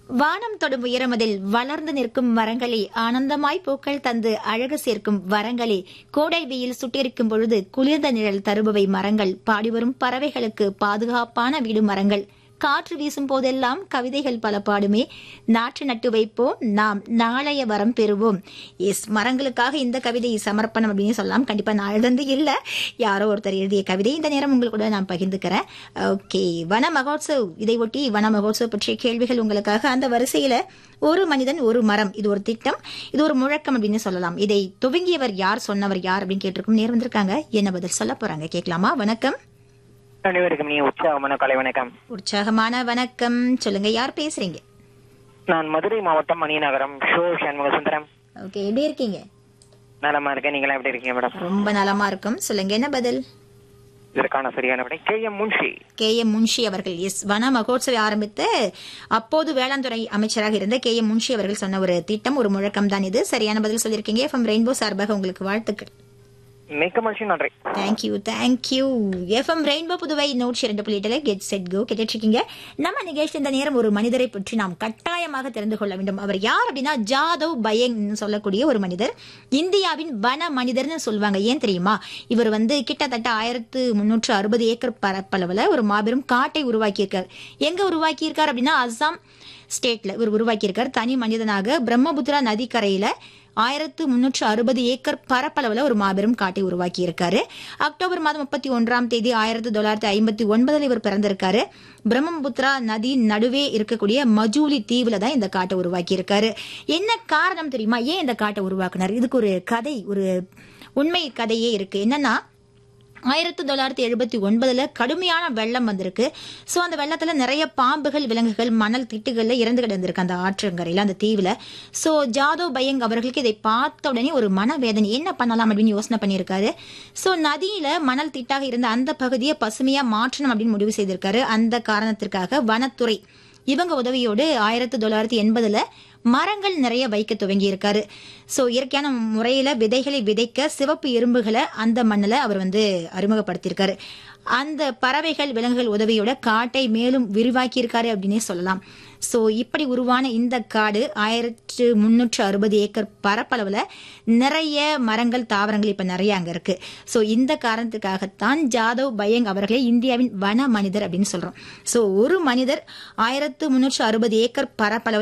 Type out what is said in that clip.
வானம் தொடும் உயரமதில் வளர்ந்து நிற்கும் மரங்களே ஆனந்தமாய் பூக்கள் தந்து அழகு சேர்க்கும் வரங்களே கோடை வெயில் சுட்டிருக்கும் பொழுது குளிர்ந்த நிழல் தருபவை மரங்கள் பாடிவரும் பறவைகளுக்கு பாதுகாப்பான வீடு மரங்கள் காற்று வீசும் போதெல்லாம் கவிதைகள் பல பாடுமே நாற்று நட்டு வைப்போம் நாம் நாளைய வரம் பெறுவோம் எஸ் மரங்களுக்காக இந்த கவிதை சமர்ப்பணம் அப்படின்னு சொல்லலாம் கண்டிப்பா நான் எழுந்து இல்ல யாரோ ஒருத்தர் எழுதிய கவிதை இந்த நேரம் உங்களுக்கு கூட நான் பகிர்ந்துக்கிறேன் ஓகே வன மகோத்சவ் இதை ஒட்டி வன மகோத்சவ் பற்றிய கேள்விகள் உங்களுக்காக அந்த வரிசையில ஒரு மனிதன் ஒரு மரம் இது ஒரு திட்டம் இது ஒரு முழக்கம் அப்படின்னு சொல்லலாம் இதை துவங்கியவர் யார் சொன்னவர் யார் அப்படின்னு கேட்டிருக்கும் நேரம் வந்திருக்காங்க என்ன பதில் சொல்ல போறாங்க கேட்கலாமா வணக்கம் அனைவருக்கும் நீ உற்சாகமான கலை வணக்கம் உற்சாகமான வணக்கம் சொல்லுங்க யார் பேசுறீங்க நான் மதுரை மாவட்டம் மணிநகரம் ஷோ சண்முக சுந்தரம் ஓகே எப்படி இருக்கீங்க நலமா இருக்கேன் நீங்களா எப்படி இருக்கீங்க மேடம் ரொம்ப நலமா இருக்கும் சொல்லுங்க என்ன பதில் இதற்கான சரியான விடை K M Munshi K M Munshi அவர்கள் எஸ் வன மகோத்சவை ஆரம்பித்து அப்போது வேளாண் துறை அமைச்சராக இருந்த கே எம் முன்ஷி அவர்கள் சொன்ன ஒரு திட்டம் ஒரு முழக்கம் தான் இது சரியான பதில் சொல்லியிருக்கீங்க எஃப்எம் ரெயின்போ சார்பாக உங்களுக்கு வாழ்த்துக்கள் மிக்க மகிழ்ச்சி நன்றி thank you thank you FM Rainbow Puduvai நூற்றி இரண்டு புள்ளிட்டு கெட் செட் கோ கேட்டுருக்கீங்க நம்ம நிகழ்ச்சி இந்த நேரம் ஒரு மனிதரை பற்றி நாம் கட்டாயமாக தெரிந்து கொள்ள வேண்டும் அவர் யார் அப்படின்னா ஜாதவ் பயங் சொல்லக்கூடிய ஒரு மனிதர் இந்தியாவின் வன மனிதர்னு சொல்லுவாங்க ஏன் தெரியுமா இவர் வந்து கிட்டத்தட்ட ஆயிரத்து முன்னூற்று அறுபது ஏக்கர் பரப்பளவுல ஒரு மாபெரும் காட்டை உருவாக்கியிருக்கார் எங்க உருவாக்கியிருக்கார் அப்படின்னா அஸ்ஸாம் ஸ்டேட்ல இவர் உருவாக்கியிருக்கார் தனி மனிதனாக பிரம்மபுத்திரா நதிக்கரையில ஆயிரத்து முன்னூற்று அறுபது ஏக்கர் பரப்பளவுல ஒரு மாபெரும் காட்டை உருவாக்கி இருக்காரு அக்டோபர் மாதம் முப்பத்தி ஒன்றாம் தேதி ஆயிரத்தி தொள்ளாயிரத்தி ஐம்பத்தி ஒன்பதுல இவர் பிறந்திருக்காரு பிரம்மபுத்திரா நதி நடுவே இருக்கக்கூடிய மஜூலி தீவுல தான் இந்த காட்டை உருவாக்கி இருக்காரு என்ன காரணம் தெரியுமா ஏன் இந்த காட்டை உருவாக்குனார் இதுக்கு ஒரு கதை ஒரு உண்மை கதையே இருக்கு என்னன்னா ஆயிரத்தி தொள்ளாயிரத்தி எழுபத்தி ஒன்பதுல கடுமையான வெள்ளம் வந்திருக்கு சோ அந்த வெள்ளத்துல நிறைய பாம்புகள் விலங்குகள் மணல் திட்டுகள்ல இறந்து கிடந்திருக்கு அந்த ஆற்றங்கரையில அந்த தீவுல சோ ஜாதவ் பயங் அவர்களுக்கு இதை பார்த்த உடனே ஒரு மனவேதனை என்ன பண்ணலாம் அப்படின்னு யோசனை பண்ணியிருக்காரு சோ நதியில மணல் திட்டாக இருந்த அந்த பகுதியை பசுமையா மாற்றணும் அப்படின்னு முடிவு செய்திருக்காரு அந்த காரணத்திற்காக வனத்துறை இவங்க உதவியோடு ஆயிரத்தி தொள்ளாயிரத்தி எண்பதுல மரங்கள் நிறைய வைக்க துவங்கி இருக்காரு சோ இயற்கையான முறையில விதைகளை விதைக்க சிவப்பு எறும்புகளை அந்த மண்ணுல அவர் வந்து அறிமுகப்படுத்தியிருக்காரு அந்த பறவைகள் விலங்குகள் உதவியோட காட்டை மேலும் விரிவாக்கி இருக்காரு அப்படின்னே சொல்லலாம் சோ இப்படி உருவான இந்த காடு ஆயிரத்து முன்னூற்று அறுபது ஏக்கர் பரப்பளவுல நிறைய மரங்கள் தாவரங்கள் இப்ப நிறைய அங்க இருக்கு சோ இந்த காரணத்துக்காகத்தான் ஜாதவ் பயங் அவர்களே இந்தியாவின் வன மனிதர் அப்படின்னு சொல்றோம் சோ ஒரு மனிதர் ஆயிரத்து முன்னூற்று அறுபது ஏக்கர் பரப்பளவுல